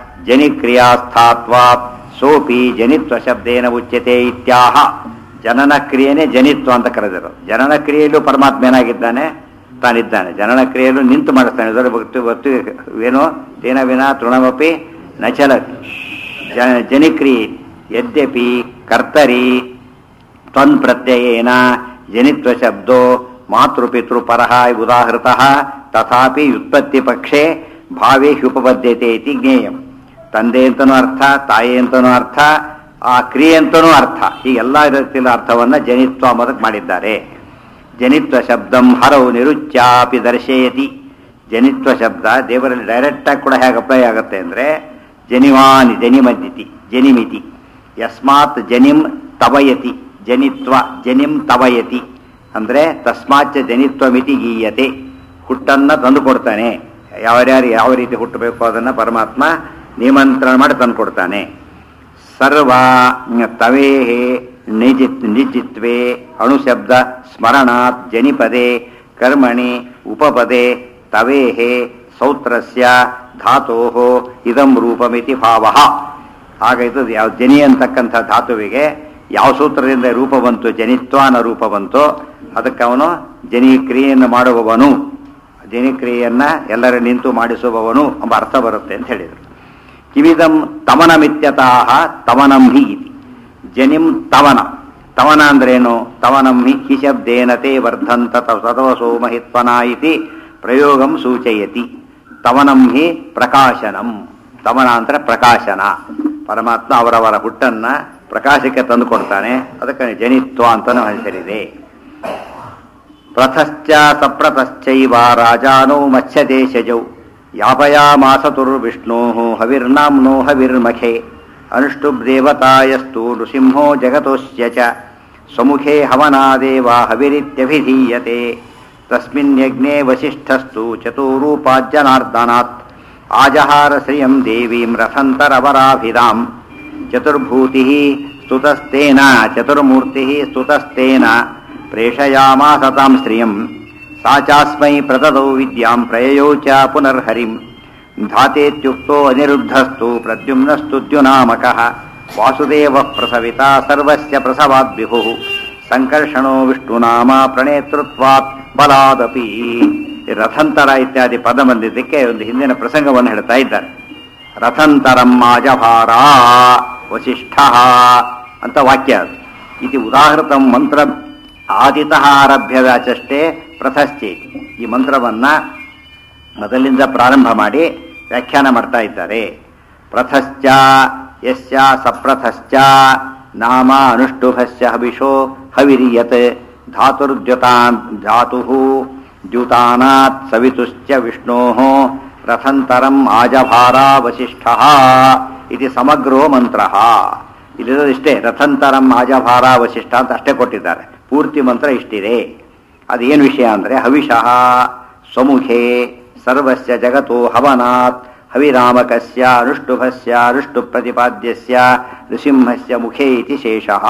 ಜನಿಕ್ರಿಯಾಸ್ಥಾತ್ವಾತ್ ಸೋಪಿ ಜನಿತ್ವ ಶಬ್ದೇನ ಉಚ್ಯತೆ ಇತ್ಯಾಹ ಜನನ ಕ್ರಿಯೆನೇ ಜನಿತ್ವ ಅಂತ ಕರೆದರು ಜನನ ಕ್ರಿಯೆಯಲ್ಲೂ ಪರಮಾತ್ಮ ಏನಾಗಿದ್ದಾನೆ ತಾನಿದ್ದಾನೆ ಜನನ ಕ್ರಿಯೆಯಲ್ಲೂ ನಿಂತು ಮಾಡಿಸ್ತಾನೆ ಇದರ ಭಕ್ತಿ ಭಕ್ತಿ ಏನೋ ತೇನ ವಿನ ತೃಣಮಪಿ ನಚಲತಿ ಜ ಜನಿಕ್ರಿಯೆ ಯದ್ಯಪಿ ಕರ್ತರಿ ತ್ವನ್ ಪ್ರತ್ಯಯೇನ ಜನಿತ್ವ ಶಬ್ದೋ ಮಾತೃಪಿತೃ ಪರಃ ಉದಾಹೃತಃ ತಥಾಪಿ ವ್ಯುತ್ಪತ್ತಿ ಪಕ್ಷೆ ಭಾವೇ ಹ್ಯುಪಪದ್ಯತೆ ಇತಿ ಜ್ಞೇಯಂ ತಂದೆ ಅಂತನೂ ಅರ್ಥ ತಾಯಿ ಅಂತನೂ ಅರ್ಥ ಆ ಕ್ರಿಯೆ ಅಂತನೂ ಅರ್ಥ ಈ ಎಲ್ಲ ರೀತಿಯ ಅರ್ಥವನ್ನ ಜನಿತ್ವ ಮೊದಲು ಮಾಡಿದ್ದಾರೆ ಜನಿತ್ವ ಶಬ್ದಂ ಹರವು ನಿರುಚ್ಚಾಪಿ ದರ್ಶಯತಿ ಜನಿತ್ವ ಶಬ್ದ ದೇವರಲ್ಲಿ ಡೈರೆಕ್ಟಾಗಿ ಕೂಡ ಹೇಗೆ ಅಪ್ಲೈ ಆಗುತ್ತೆ ಅಂದರೆ ಜನಿವಾನಿ ಜನಿಮದ್ದಿತಿ ಜನಿಮಿತಿ ಯಸ್ಮಾತ್ ಜನಿಂ ತವಯತಿ ಜನಿತ್ವ ಜನಿಂ ತವಯತಿ ಅಂದರೆ ತಸ್ಮಾಚ ಜನಿತ್ವ ಮಿತಿ ಗೀಯತೆ ಹುಟ್ಟನ್ನು ತಂದು ಕೊಡ್ತಾನೆ ಯಾರ್ಯಾರು ಯಾವ ರೀತಿ ಹುಟ್ಟಬೇಕು ಅದನ್ನು ಪರಮಾತ್ಮ ನಿಮಂತ್ರಣ ಮಾಡಿ ತಂದು ಕೊಡ್ತಾನೆ ಸರ್ವ ತವೇ ನಿಜಿತ್ ನಿಜಿತ್ವೇ ಅಣುಶಬ್ದ ಸ್ಮರಣಾತ್ ಜನಿಪದೆ ಕರ್ಮಣಿ ಉಪಪದೆ ತವೇ ಸೌತ್ರಸ್ಯ ಧಾತೋ ಇದಂ ರೂಪಮಿತಿ ಭಾವ ಆಗ ಇದು ಯಾವ ಜನಿ ಅಂತಕ್ಕಂಥ ಧಾತುವಿಗೆ ಯಾವ ಸೂತ್ರದಿಂದ ರೂಪ ಬಂತು ಜನಿತ್ವ ಅನ್ನೋ ರೂಪ ಬಂತು ಅದಕ್ಕೆ ಅವನು ಜನಿ ಕ್ರಿಯೆಯನ್ನು ಮಾಡುವವನು ಜನಿ ಕ್ರಿಯೆಯನ್ನ ಎಲ್ಲರ ನಿಂತು ಮಾಡಿಸುವವನು ಎಂಬ ಅರ್ಥ ಬರುತ್ತೆ ಅಂತ ಹೇಳಿದರು ಕಿವಿದಂ ತವನಮಿತ್ಯತಃ ತವನಂ ಹಿ ಇತಿ ಜನಿಂ ತವನ ತವನ ಅಂದ್ರೇನು ತವನಂ ಹಿ ಹಿ ಶಬ್ದೇನ ತೇ ವರ್ಧಂತ ತದವಸೋ ಮಹಿತ್ವನ ಇತಿ ಪ್ರಯೋಗಂ ಸೂಚಯತಿ ತವನಂ ಹಿ ಪ್ರಕಾಶನಂ ತವನ ಅಂದ್ರೆ ಪ್ರಕಾಶನ ಪರಮಾತ್ಮ ಅವರವರ ಹುಟ್ಟನ್ನ ಪ್ರಕಾಶಕ್ಕೆ ತಂದು ಕೊಡ್ತಾನೆ ಅದಕ್ಕೆ ಜನಿತ್ವ ಅಂತನೂ ಹೆಸರಿದೆ ಪ್ರಥಶ್ಚ ಸಪ್ರತಶ್ಚೈವ ರಾಜಾನೋ ಮತ್ಸ್ಯದೇಶಜೌ ಯಾಪಯಾಮಾಸತುರ್ವಿಷ್ಣೋ ಹವಿರ್ನಾಮ್ನೋ ಹವಿರ್ಮಖೆ ಅನುಷ್ಟುಬ್ದೇವತಾಯಸ್ತು ನೃಸಿಂಹೋ ಜಗತೋಸ್ಯ ಚ ಸ್ವಮುಖೇ ಹವನಾದೇವ ಹವಿರಿತ್ಯಭಿಧೀಯತೆ ತಸ್ಮಿನ್ ಯಜ್ಞೆ ವಸಿಷ್ಠಸ್ತು ಚತುರೂಪಾಜ್ಜನಾರ್ದನಾತ್ ಆಜಹಾರ ಶ್ರಿಯಂ ದೇವೀಂ ರಥಂತರವರಾಭಿರಾಂ ಚತುರ್ಭೂತಿ ಸ್ತುತಸ್ತೇನ ಚತುರ್ಮೂರ್ತಿ ಸ್ತುತಸ್ತೇನ ಪ್ರೇಷಯಾಮಾಸ ತಾಂ ಶ್ರಿಯಂ ಸಾ ಚಾಸ್ಮೈ ಪ್ರದದೌ ವಿದ್ಯಾಂ ಪ್ರಯಯೌ ಚ ಪುನರ್ಹರಿಂ ಧಾತೇತ್ಯುಕ್ತೋ ಅನಿರುದ್ಧಸ್ತು ಪ್ರದ್ಯುಮ್ನಸ್ತುದ್ಯುನಾಮಕಃ ವಾಸುದೇವ ಪ್ರಸವಿತ ಸರ್ವಸ್ಯ ಪ್ರಸವಾದ್ ವಿಭು ಸಂಕರ್ಷಣೋ ವಿಷ್ಣುನಾಮ ಪ್ರಣೇತೃತ್ವಾತ್ ಬಲಾದಪಿ ಈ ರಥಂತರ ಇತ್ಯಾದಿ ಪದ ಬಂದಿದ್ದಕ್ಕೆ ಒಂದು ಹಿಂದಿನ ಪ್ರಸಂಗವನ್ನು ಹೇಳ್ತಾ ಇದ್ದಾರೆ ರಥಂತರಂ ಮಾಜಭಾರ ವಸಿಷ್ಠ ಅಂತ ವಾಕ್ಯ ಅದು ಇದು ಉದಾಹೃತಂ ಮಂತ್ರ ಆದಿತಃ ಆರಭ್ಯದ ಚಷ್ಟೇ ಪ್ರಥಶ್ಚೇತಿ ಈ ಮಂತ್ರವನ್ನ ಮೊದಲಿಂದ ಪ್ರಾರಂಭ ಮಾಡಿ ವ್ಯಾಖ್ಯಾನ ಮಾಡ್ತಾ ಇದ್ದಾರೆ ಪ್ರಥಶ್ಚ ಯಸ್ಯ ಸಪ್ರಥಶ್ಚ ನಾಮ ಅನುಷ್ಠುಭಸ್ಯ ಹವಿಷೋ ಹವಿರಿಯತ್ ಧಾತುರ್ದ್ಯುತಾನ್ ಧಾತು ದ್ಯುತಾನಾತ್ ಸವಿತುಶ್ಚ ವಿಷ್ಣೋ ರಥಂತರಂ ಆಜಭಾರ ವಸಿಷ್ಠ ಇದು ಸಮಗ್ರೋ ಮಂತ್ರ ಇಲ್ಲಿರೋದಿಷ್ಟೇ ರಥಂತರಂ ಆಜಭಾರ ವಸಿಷ್ಠ ಅಂತ ಅಷ್ಟೇ ಕೊಟ್ಟಿದ್ದಾರೆ ಪೂರ್ತಿ ಮಂತ್ರ ಇಷ್ಟಿದೆ ಅದೇನು ವಿಷಯ ಅಂದರೆ ಹವಿಷಃ ಸ್ವಮುಖೇ ಸರ್ವಸ್ಯ ಜಗತ್ತು ಹವನಾತ್ ಹವಿರಾಮಕಸ್ಯ ಅನುಷ್ಟುಭಸ್ಯ ಅನುಷ್ಟು ಪ್ರತಿಪಾದ್ಯಸ್ಯ ನೃಸಿಂಹಸ್ಯ ಮುಖೇ ಇತಿ ಶೇಷಃ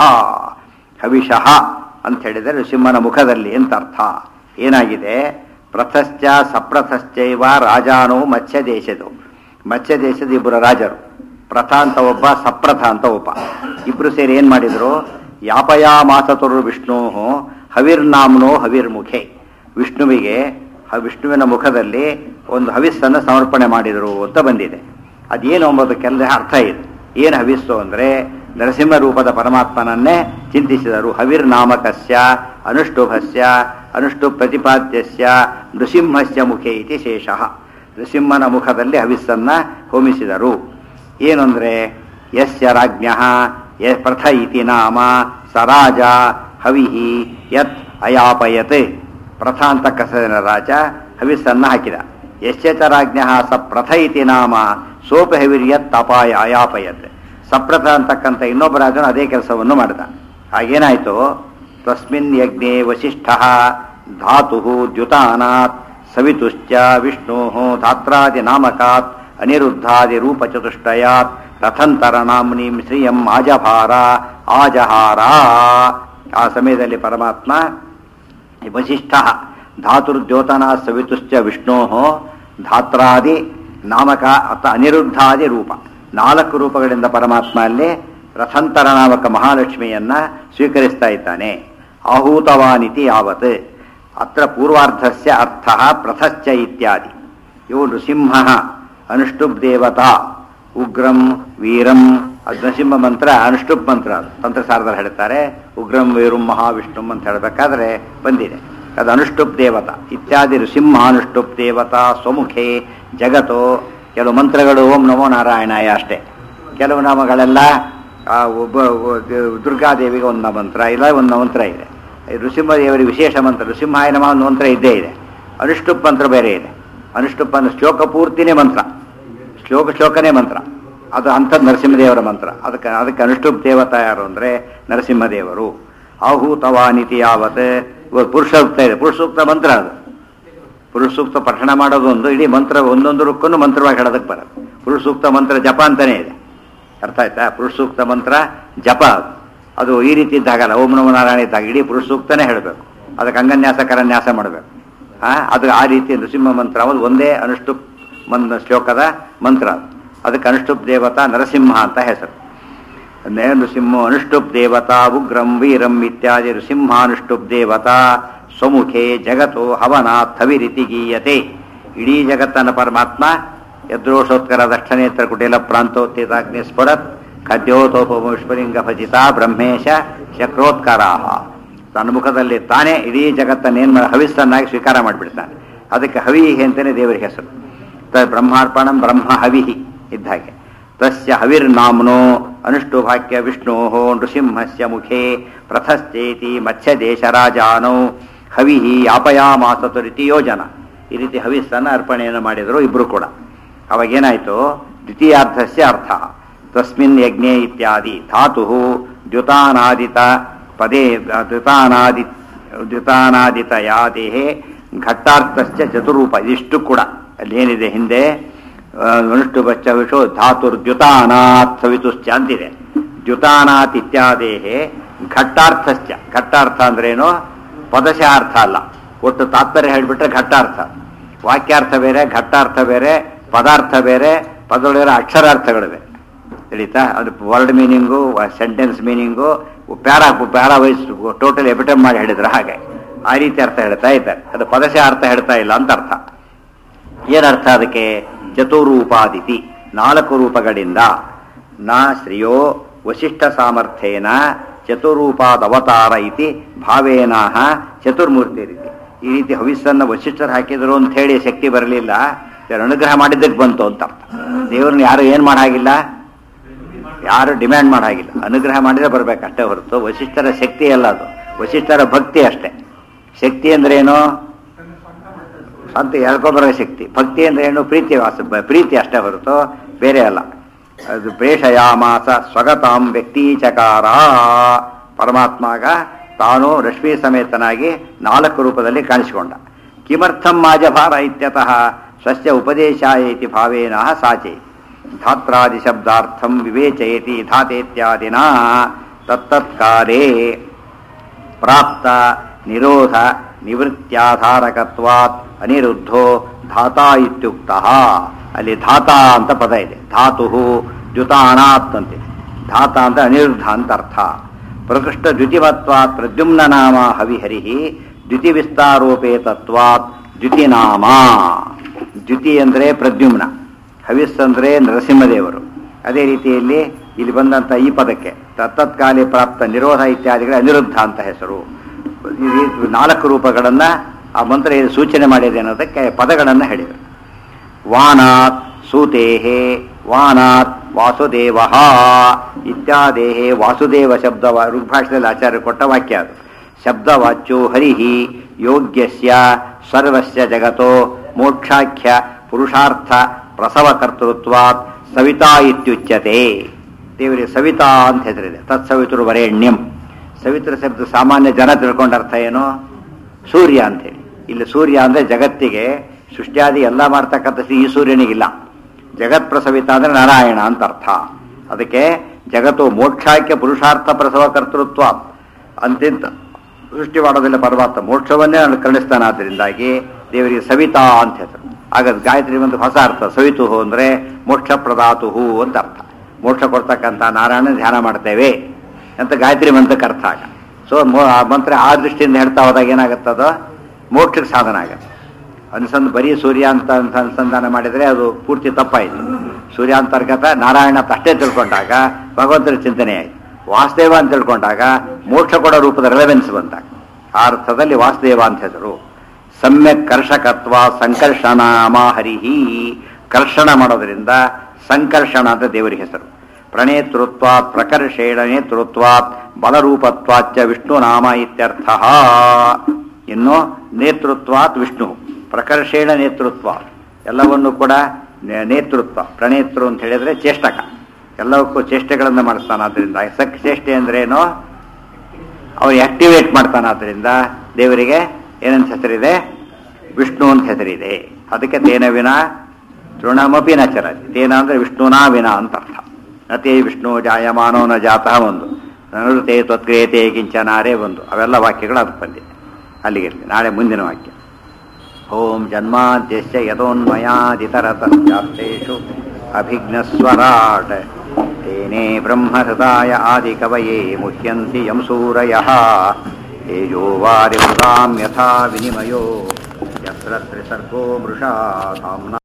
ಹವಿಷಃ ಅಂತ ಹೇಳಿದರೆ ನೃಸಿಂಹನ ಮುಖದಲ್ಲಿ ಅಂತ ಅರ್ಥ ಏನಾಗಿದೆ ಪ್ರಥಶ್ಚ ಸಪ್ರಥಶ್ಚೈವ ರಾಜಾನೋ ಮತ್ಸ್ಯ ದೇಶದು ಮತ್ಸ್ಯ ದೇಶದ ಇಬ್ಬರು ರಾಜರು ಪ್ರಥ ಅಂತ ಒಬ್ಬ ಸಪ್ರಥ ಅಂತ ಒಬ್ಬ ಇಬ್ರು ಸೇರಿ ಏನ್ ಮಾಡಿದ್ರು ಯಾಪಯಾಮಾಸತುರು ವಿಷ್ಣು ಹವಿರ್ನಾಮ್ನೋ ಹವಿರ್ಮುಖೆ ವಿಷ್ಣುವಿಗೆ ಹ- ವಿಷ್ಣುವಿನ ಮುಖದಲ್ಲಿ ಒಂದು ಹವಿಸ್ಸನ್ನು ಸಮರ್ಪಣೆ ಮಾಡಿದರು ಅಂತ ಬಂದಿದೆ ಅದೇನು ಎಂಬುದಕ್ಕೆಲ್ಲ ಅರ್ಥ ಇದೆ ಏನು ಹವಿಸ್ಸು ಅಂದರೆ ನರಸಿಂಹ ರೂಪದ ಪರಮಾತ್ಮನನ್ನೇ ಚಿಂತಿಸಿದರು ಹವಿರ್ನಾಮಕಸ್ಯ ಅನುಷ್ಟುಭಸ್ಯ ಅನುಷ್ಟು ಪ್ರತಿಪಾದ್ಯಸ್ಯ ನೃಸಿಂಹಸ್ಯ ಮುಖೆ ಇತಿ ಶೇಷಃ ನೃಸಿಂಹನ ಮುಖದಲ್ಲಿ ಹವಿಸ್ಸನ್ನ ಹೋಮಿಸಿದರು ಏನು ಅಂದರೆ ಯಸ್ಯ ರಾಜ್ಞ ಯ ಪ್ರಥ ಇತಿ ನಾಮ ಸರಾಜ ಹವಿಹಿ ಯತ್ ಅಯಾಪಯತ್ ಪ್ರಥ ಅಂತ ಕಸದಿನ ರಾಜ ಹವಿಸ್ಸನ್ನ ಹಾಕಿದ ಯಶ್ಯ ಚ ರಾಜ್ಞ ಸಪ್ರಥ ಇತಿ ನಾಮ ಸೋಪಹವಿರ್ಯತ್ ತಪಾಯ ಅಯಾಪಯತ್ ಸಪ್ರಥ ಅಂತಕ್ಕಂಥ ಇನ್ನೊಬ್ಬ ರಾಜನು ಅದೇ ಕೆಲಸವನ್ನು ಮಾಡಿದ ಹಾಗೇನಾಯಿತು ತಸ್ಮಿನ್ ಯಜ್ಞೆ ವಸಿಷ್ಠ ಧಾತು ದ್ಯುತಾನಾತ್ ಸವಿತುಶ್ಚ ವಿಷ್ಣು ಧಾತ್ರಾದಿ ನಾಮಕಾತ್ ಅನಿರುದ್ಧಾದಿ ರೂಪಚತುಷ್ಟಯಾತ್ ರಥಂತರ ನಾಮ್ನಿಂ ಶ್ರಿಯಂ ಆಜಭಾರ ಆಜಹಾರ ಆ ಸಮಯದಲ್ಲಿ ಪರಮಾತ್ಮ ವಸಿಷ್ಠ ಧಾತುರ್ದ್ಯೋತನ ಸವಿತುಶ್ಚ ವಿಷ್ಣೋ ಧಾತ್ರಾದಿ ನಾಮಕ ಅಥ ಅನಿರುದ್ಧಾದಿ ರೂಪ ನಾಲ್ಕು ರೂಪಗಳಿಂದ ಪರಮಾತ್ಮ ಅಲ್ಲಿ ರಥಂತರ ನಾಮಕ ಮಹಾಲಕ್ಷ್ಮಿಯನ್ನ ಸ್ವೀಕರಿಸ್ತಾ ಇದ್ದಾನೆ ಆಹೂತವಾನಿತಿ ಯಾವತ್ ಅತ್ರ ಪೂರ್ವಾರ್ಧಸ್ಯ ಅರ್ಥ ಪ್ರಥಶ್ಚ ಇತ್ಯಾದಿ ಇವು ನೃಸಿಂಹ ಅನುಷ್ಠುಪ್ ದೇವತಾ ಉಗ್ರಂ ವೀರಂ ಅದು ನರಸಿಂಹ ಮಂತ್ರ ಅನುಷ್ಠುಪ್ ಮಂತ್ರ ಅದು ತಂತ್ರಸಾರದಲ್ಲಿ ಹೇಳ್ತಾರೆ ಉಗ್ರಂ ವೀರಂ ಮಹಾವಿಷ್ಣುಂ ಅಂತ ಹೇಳಬೇಕಾದ್ರೆ ಬಂದಿದೆ ಅದು ಅನುಷ್ಠುಪ್ ದೇವತಾ ಇತ್ಯಾದಿ ನೃಸಿಂಹ ಅನುಷ್ಠುಪ್ ದೇವತಾ ಸ್ವಮುಖೆ ಜಗತ್ತು ಕೆಲವು ಮಂತ್ರಗಳು ಓಂ ನಮೋ ನಾರಾಯಣಾಯ ಅಷ್ಟೇ ಕೆಲವು ನಾಮಗಳೆಲ್ಲ ಆ ಒಬ್ಬ ಒ- ದುರ್ಗಾದೇವಿಗೆ ಒಂದು ಮಂತ್ರ ಇಲ್ಲ ಒಂದು ಮಂತ್ರ ಇದೆ ಈ ನೃಸಿಂಹದೇವರಿಗೆ ವಿಶೇಷ ಮಂತ್ರ ನೃಸಿಂಹಾಯ ನಮ ಒಂದು ಮಂತ್ರ ಇದ್ದೇ ಇದೆ ಅನುಷ್ಠುಪ್ ಮಂತ್ರ ಬೇರೆ ಇದೆ ಅನುಷ್ಠುಪ್ ಅಂದ್ರೆ ಶ್ಲೋಕ ಪೂರ್ತಿನೇ ಮಂತ್ರ ಶ್ಲೋಕ ಶ್ಲೋಕನೇ ಮಂತ್ರ ಅದು ಅಂಥದ್ದು ನರಸಿಂಹದೇವರ ಮಂತ್ರ ಅದಕ್ಕೆ ಅದಕ್ಕೆ ಅನುಷ್ಠುಪ್ ದೇವತಾ ಯಾರು ಅಂದರೆ ನರಸಿಂಹದೇವರು ಆಹೂತವಾನಿತಿ ಯಾವತ್ ಇವತ್ತು ಪುರುಷ ಸೂಕ್ತ ಇದೆ ಪುರುಷ ಸೂಕ್ತ ಮಂತ್ರ ಅದು ಪುರುಷ ಸೂಕ್ತ ಪಠಣ ಮಾಡೋದು ಒಂದು ಇಡೀ ಮಂತ್ರ ಒಂದೊಂದು ರುಕ್ಕನ್ನು ಮಂತ್ರವಾಗಿ ಹೇಳೋದಕ್ಕೆ ಬರೋದು ಪುರುಷ ಸೂಕ್ತ ಮಂತ್ರ ಜಪ ಅಂತಾನೆ ಇದೆ ಅರ್ಥ ಆಯ್ತಾ ಪುರುಷ ಸೂಕ್ತ ಮಂತ್ರ ಜಪ ಅದು. ಅದು ಈ ರೀತಿ ಇದ್ದಾಗಲ್ಲ ಓಂ ನಮೋ ನಾರಾಯಣ ಇದ್ದಾಗ ಇಡೀ ಪುರುಷ ಸೂಕ್ತನೇ ಹೇಳಬೇಕು ಅದಕ್ಕೆ ಅಂಗನ್ಯಾಸ ಕರನ್ಯಾಸ ಮಾಡಬೇಕು ಆ ಅದು ಆ ರೀತಿ ನೃಸಿಂಹ ಮಂತ್ರ ಅದು ಒಂದೇ ಅನುಷ್ಠುಪ್ ಮನ್ ಶ್ಲೋಕದ ಮಂತ್ರ ಅದು. ಅದಕ್ಕೆ ಅನುಷ್ಠುಪ್ ದೇವತಾ ನರಸಿಂಹ ಅಂತ ಹೆಸರು ನೇ ನೃಸಿಂಹ ಅನುಷ್ಠುಪ್ ದೇವತಾ ಉಗ್ರಂ ವೀರಂ ಇತ್ಯಾದಿ ನೃಸಿಂಹಾನುಷ್ಠುಪ್ ದೇವತಾ ಸ್ವಮುಖೆ ಜಗತ್ತು ಹವನ ಥವಿರಿತಿ ಗೀಯತೆ ಇಡೀ ಜಗತ್ತನ್ನ ಪರಮಾತ್ಮ ಯದ್ರೋಷೋತ್ಕರ ದಕ್ಷಿಣೇತ್ರ ಕುಟಿಲ ಪ್ರಾಂತೋತ್ಥಿತಾಗ್ನಿ ಸ್ಫುರತ್ ಖದ್ಯೋತೋಪುಷ್ಪಲಿಂಗ ಭಜಿತ ಬ್ರಹ್ಮೇಶ ಚಕ್ರೋತ್ಕರಾಹ ತನ್ನ ಮುಖದಲ್ಲಿ ತಾನೇ ಇಡೀ ಜಗತ್ತನ್ನೇನು ಮಾಡಿ ಹವಿಸ್ಸನ್ನಾಗಿ ಸ್ವೀಕಾರ ಮಾಡಿಬಿಡ್ತಾನೆ ಅದಕ್ಕೆ ಹವಿಹಿ ಅಂತಲೇ ದೇವರ ಹೆಸರು ತ ಬ್ರಹ್ಮಾರ್ಪಣಂ ಬ್ರಹ್ಮ ಹವಿಹಿ ಇದ್ದ ಹಾಗೆ ತಸ್ಯ ಹವಿರ್ನಾಮ್ನೋ ಅನುಷ್ಠುಭಾಕ್ಯ ವಿಷ್ಣೋ ನೃಸಿಂಹಸ್ಯ ಮುಖೇ ಪ್ರಥಶ್ಚೇತಿ ಮತ್ಸ್ಯದೇಶರಾಜಾನೌ ಹವಿಹಿ ಯಾಪಯಾಮಾಸತುರಿತಿ ಯೋಜನ ಈ ರೀತಿ ಹವಿಸ್ಸನ್ನು ಅರ್ಪಣೆಯನ್ನು ಮಾಡಿದರು ಇಬ್ಬರು ಕೂಡ ಅವಾಗೇನಾಯಿತು ದ್ವಿತೀಯಾರ್ಥಸ್ಯ ಅರ್ಥ ತಸ್ಮಿನ್ ಯಜ್ಞೆ ಇತ್ಯಾದಿ ಧಾತು ದ್ಯುತಾನಾದಿತ ಪದೇ ದ್ಯುತಾನಾದಿ ದ್ಯುತಾನಾದಿತ ಯಾದೇಹೆ ಘಟ್ಟಾರ್ಥಸ್ಯ ಚತುರೂಪ ಇದಿಷ್ಟು ಕೂಡ ಅಲ್ಲಿ ಏನಿದೆ ಹಿಂದೆ ಅನುಷ್ಠು ಬಚ್ಚ ವಿಷೋ ಧಾತುರ್ದ್ಯುತಾನಾತ್ ಸವಿತುಶ್ಚ ಅಂತಿದೆ ದ್ಯುತಾನಾತ್ ಇತ್ಯಾದೇಹೆ ಘಟ್ಟಾರ್ಥಶ್ಚ ಘಟ್ಟಾರ್ಥ ಅಂದ್ರೇನು ಪದಶಃ ಅರ್ಥ ಅಲ್ಲ ಒಟ್ಟು ತಾತ್ಪರ್ಯ ಹೇಳಿಬಿಟ್ರೆ ಘಟ್ಟಾರ್ಥ ವಾಕ್ಯಾರ್ಥ ಬೇರೆ ಘಟ್ಟಾರ್ಥ ಬೇರೆ ಪದಾರ್ಥ ಬೇರೆ ಪದಗಳಿರೋ ಅಕ್ಷರಾರ್ಥಗಳಿವೆ ತಿಳಿತಾ ಅದು word meaning sentence meaning para para wise total ಎಬಿಟಮ್ ಮಾಡಿ ಹೇಳಿದ್ರೆ ಹಾಗೆ ಆ ರೀತಿ ಅರ್ಥ ಹೇಳ್ತಾ ಇದ್ದಾರೆ ಅದು ಪದಶಃ ಅರ್ಥ ಹೇಳ್ತಾ ಇಲ್ಲ ಅಂತ ಅರ್ಥ ಏನರ್ಥ ಅದಕ್ಕೆ ಚತುರೂಪಾದಿತಿ ನಾಲ್ಕು ರೂಪಗಳಿಂದ ನ ಶ್ರಿಯೋ ವಶಿಷ್ಠ ಸಾಮರ್ಥ್ಯೇನ ಚತುರೂಪಾದವತಾರ ಇತಿ ಭಾವೇನಾಹ ಚತುರ್ಮೂರ್ತಿ ರೀತಿ ಈ ರೀತಿ ಹವಿಸ್ಸನ್ನು ವಶಿಷ್ಠರು ಹಾಕಿದ್ರು ಅಂತ ಹೇಳಿ ಶಕ್ತಿ ಬರಲಿಲ್ಲ ಇವ್ರು ಅನುಗ್ರಹ ಮಾಡಿದ್ದಕ್ಕೆ ಬಂತು ಅಂತ ಅರ್ಥ ದೇವ್ರನ್ನ ಯಾರು ಏನು ಮಾಡಾಗಿಲ್ಲ ಯಾರು ಡಿಮ್ಯಾಂಡ್ ಮಾಡಾಗಿಲ್ಲ ಅನುಗ್ರಹ ಮಾಡಿದ್ರೆ ಬರ್ಬೇಕಷ್ಟೇ ಹೊರತು ವಶಿಷ್ಠರ ಶಕ್ತಿ ಅಲ್ಲ ಅದು ವಶಿಷ್ಠರ ಭಕ್ತಿ ಅಷ್ಟೇ ಶಕ್ತಿ ಅಂದ್ರೆ ಏನು ಅಂತ ಹೇಳ್ಕೊಬರೋ ಶಕ್ತಿ ಭಕ್ತಿ ಅಂದ್ರೆ ಏನು ಪ್ರೀತಿ ವಾಸ ಬ- ಪ್ರೀತಿ ಅಷ್ಟೇ ಹೊರತು ಬೇರೆ ಅಲ್ಲ ಅದು ಪ್ರೇಷಯಾಮಾಸ ಸ್ವಗತಾಂ ವ್ಯಕ್ತಿ ಚಕಾರ ಪರಮಾತ್ಮಾಗ ತಾನು ರಶ್ಮಿ ಸಮೇತನಾಗಿ ನಾಲ್ಕು ರೂಪದಲ್ಲಿ ಕಾಣಿಸಿಕೊಂಡ ಕಿಮರ್ಥಂ ಮಾಜಭಾರ ಇತ್ಯತಃ ಸ್ವಸ್ಯ ಉಪದೇಶಾಯ ಇತಿ ಭಾವೇನ ಸಾಚೆ ಧಾತ್ರಾದಿ ಶಬ್ದಾರ್ಥಂ ವಿವೇಚಯತಿ ಧಾತೇತ್ಯಾದಿನ ತತ್ತತ್ಕಾಲೇ ಪ್ರಾಪ್ತ ನಿರೋಧ ನಿವೃತ್ಯಾಧಾರಕತ್ವಾತ್ ಅನಿರುದ್ಧೋ ಧಾತಾ ಇತ್ಯುಕ್ತ ಅಲ್ಲಿ ಧಾತಾ ಅಂತ ಪದ ಇದೆ ಧಾತು ದ್ಯುತಾನಾತ್ ಅಂತಿದೆ ಧಾತ ಅಂತ ಅನಿರುದ್ಧ ಅಂತ ಅರ್ಥ ಪ್ರಕೃಷ್ಟ ದ್ಯುತಿಮತ್ವಾತ್ ಪ್ರದ್ಯುಮ್ನ ನಾಮ ಹವಿಹರಿ ದ್ಯುತಿ ವಿಸ್ತಾರೋಪೇ ತತ್ವಾತ್ ದ್ಯುತಿನಾಮ ದ್ಯುತಿ ಅಂದರೆ ಪ್ರದ್ಯುಮ್ನ ಹವಿಸ್ ಅಂದರೆ ನರಸಿಂಹದೇವರು ಅದೇ ರೀತಿಯಲ್ಲಿ ಇಲ್ಲಿ ಬಂದಂಥ ಈ ಪದಕ್ಕೆ ತತ್ತತ್ಕಾಲಿ ಪ್ರಾಪ್ತ ನಿರೋಧ ಇತ್ಯಾದಿಗಳ ಅನಿರುದ್ಧ ಅಂತ ಹೆಸರು ಈ ರೀತಿ ನಾಲ್ಕು ರೂಪಗಳನ್ನು ಆ ಮಂತ್ರ ಏನು ಸೂಚನೆ ಮಾಡಿದೆ ಅನ್ನೋದಕ್ಕೆ ಪದಗಳನ್ನು ಹೇಳಿದರು ವಾನಾತ್ ಸೂತೇಹೇ ವಾನಾತ್ ವಾಸುದೇವ ಇತ್ಯಾದೇಹೇ ವಾಸುದೇವ ಶಬ್ದ ಋಗ್ಭಾಷೆಯಲ್ಲಿ ಆಚಾರ್ಯ ಕೊಟ್ಟ ವಾಕ್ಯ ಅದು ಶಬ್ದವಾಚ್ಯೋ ಹರಿಹಿ ಯೋಗ್ಯಸ್ಯ ಸರ್ವಸ್ಯ ಜಗತೋ ಮೋಕ್ಷಾಖ್ಯ ಪುರುಷಾರ್ಥ ಪ್ರಸವ ಕರ್ತೃತ್ವಾತ್ ಸವಿತಾ ಇತ್ಯುಚ್ಯತೆ ದೇವರಿಗೆ ಸವಿತಾ ಅಂತ ಹೆಸರಿದೆ ತತ್ಸವಿತರು ವರೇಣ್ಯಂ ಸವಿತ್ರ ಶಬ್ದ ಸಾಮಾನ್ಯ ಜನ ತಿಳ್ಕೊಂಡ ಅರ್ಥ ಏನು ಸೂರ್ಯ ಅಂತೇಳಿ ಇಲ್ಲಿ ಸೂರ್ಯ ಅಂದ್ರೆ ಜಗತ್ತಿಗೆ ಸೃಷ್ಟಿಯಾದಿ ಎಲ್ಲ ಮಾಡ್ತಕ್ಕಂಥ ಈ ಸೂರ್ಯನಿಗಿಲ್ಲ ಜಗತ್ ಪ್ರಸವಿತ ಅಂದ್ರೆ ನಾರಾಯಣ ಅಂತ ಅರ್ಥ ಅದಕ್ಕೆ ಜಗತ್ತು ಮೋಕ್ಷಾಖ್ಯ ಪುರುಷಾರ್ಥ ಪ್ರಸವ ಕರ್ತೃತ್ವ ಅಂತಿಂತ ಸೃಷ್ಟಿ ಮಾಡೋದಿಲ್ಲ ಪರಮಾತ್ಮ ಮೋಕ್ಷವನ್ನೇ ಕರುಣಿಸ್ತಾನೆ ಆದ್ದರಿಂದಾಗಿ ದೇವರಿಗೆ ಸವಿತಾ ಅಂತ ಹೆಸರು ಆಗ ಗಾಯತ್ರಿ ಒಂದು ಹೊಸ ಅರ್ಥ ಸವಿತುಹು ಅಂದ್ರೆ ಮೋಕ್ಷ ಪ್ರದಾತುಹು ಅಂತ ಅರ್ಥ ಮೋಕ್ಷ ಕೊಡ್ತಕ್ಕಂಥ ನಾರಾಯಣ ಧ್ಯಾನ ಮಾಡ್ತೇವೆ ಅಂತ ಗಾಯತ್ರಿ ಮಂತ್ರಕ್ಕೆ ಅರ್ಥ ಆಗ ಸೊ ಆ ಮಂತ್ರ ಆ ದೃಷ್ಟಿಯಿಂದ ಹೇಳ್ತಾ ಹೋದಾಗ ಏನಾಗುತ್ತದ ಮೋಕ್ಷಕ್ಕೆ ಸಾಧನ ಆಗತ್ತೆ ಅನುಸಂಧ ಬರೀ ಸೂರ್ಯ ಅಂತ ಅಂತ ಅನುಸಂಧಾನ ಮಾಡಿದರೆ ಅದು ಪೂರ್ತಿ ತಪ್ಪಾಯಿತು ಸೂರ್ಯಾಂತರ್ಗತ ನಾರಾಯಣ ಅಂತ ಅಷ್ಟೇ ತಿಳ್ಕೊಂಡಾಗ ಭಗವಂತನ ಚಿಂತನೆ ಆಯಿತು ವಾಸುದೇವ ಅಂತ ತಿಳ್ಕೊಂಡಾಗ ಮೋಕ್ಷ ಕೊಡೋ ರೂಪದ ರೆಲೆವೆನ್ಸ್ ಬಂದಾಗ ಆ ಅರ್ಥದಲ್ಲಿ ವಾಸುದೇವ ಅಂತ ಹೆಸರು ಸಮ್ಯಕ್ ಕರ್ಷಕತ್ವ ಸಂಕರ್ಷಣ ಹರಿಹಿ ಕರ್ಷಣ ಮಾಡೋದ್ರಿಂದ ಸಂಕರ್ಷಣ ಅಂತ ದೇವರಿಗೆ ಹೆಸರು ಪ್ರಣೇತೃತ್ವಾತ್ ಪ್ರಕರ್ಷೇಣ ನೇತೃತ್ವಾತ್ ಬಲರೂಪತ್ವಾಚ್ಚ ವಿಷ್ಣು ನಾಮ ಇತ್ಯರ್ಥ ಇನ್ನು ನೇತೃತ್ವಾತ್ ವಿಷ್ಣು ಪ್ರಕರ್ಷೇಣ ನೇತೃತ್ವ ಎಲ್ಲವನ್ನು ಕೂಡ ನೇ- ನೇತೃತ್ವ ಪ್ರಣೇತೃ ಅಂತ ಹೇಳಿದ್ರೆ ಚೇಷ್ಟಕ ಎಲ್ಲವಕ್ಕೂ ಚೇಷ್ಟೆಗಳನ್ನು ಮಾಡಿಸ್ತಾನೆ ಆದ್ದರಿಂದ ಸಕ್ ಚೇಷ್ಟೆ ಅಂದ್ರೇನು ಅವ್ರು ಆಕ್ಟಿವೇಟ್ ಮಾಡ್ತಾನೆ ಆದ್ದರಿಂದ ದೇವರಿಗೆ ಏನಂತ ಹೆಸರಿದೆ ವಿಷ್ಣು ಅಂತ ಹೆಸರಿದೆ ಅದಕ್ಕೆ ತೇನ ವಿನ ತೃಣಮಪಿ ನ ಚರತಿ ತೇನ ಅಂದ್ರೆ ವಿಷ್ಣುನಾ ವಿನ ಅಂತ ಅರ್ಥ ನತೇ ವಿಷ್ಣು ಜಾಯಮಾನೋ ನ ಜಾತಃ ಒಂದು ನೃತೆ ತ್ವತ್ಕ್ರಿಯತೆ ಕಿಂಚನಾರೇ ಒಂದು ಅವೆಲ್ಲ ವಾಕ್ಯಗಳು ಅದಕ್ಕೆ ಬಂದಿದೆ ಅಲ್ಲಿಗಿರಲಿ ನಾಳೆ ಮುಂದಿನ ವಾಕ್ಯ ಓಂ ಜನ್ಮಾದ್ಯಶ್ಚ ಯದೋನ್ಮಯಾದಿತರತಶ್ಚಾಪ್ತೇಷು ಅಭಿಘ್ನಸ್ವರಾಟ್ ತೇನೇ ಬ್ರಹ್ಮಹೃದಾಯ ಆದಿಕವಯೇ ಮುಹ್ಯಂತಿ ಯಂ ಸೂರಯಃ ತೇಜೋ ವಾರಿಮೃದಾಂ ಯಥಾ ವಿನಿಮಯೋ ಯತ್ರ ತ್ರಿಸರ್ಗೋ ಮೃಷಾ ಸಾಮ್ನಾ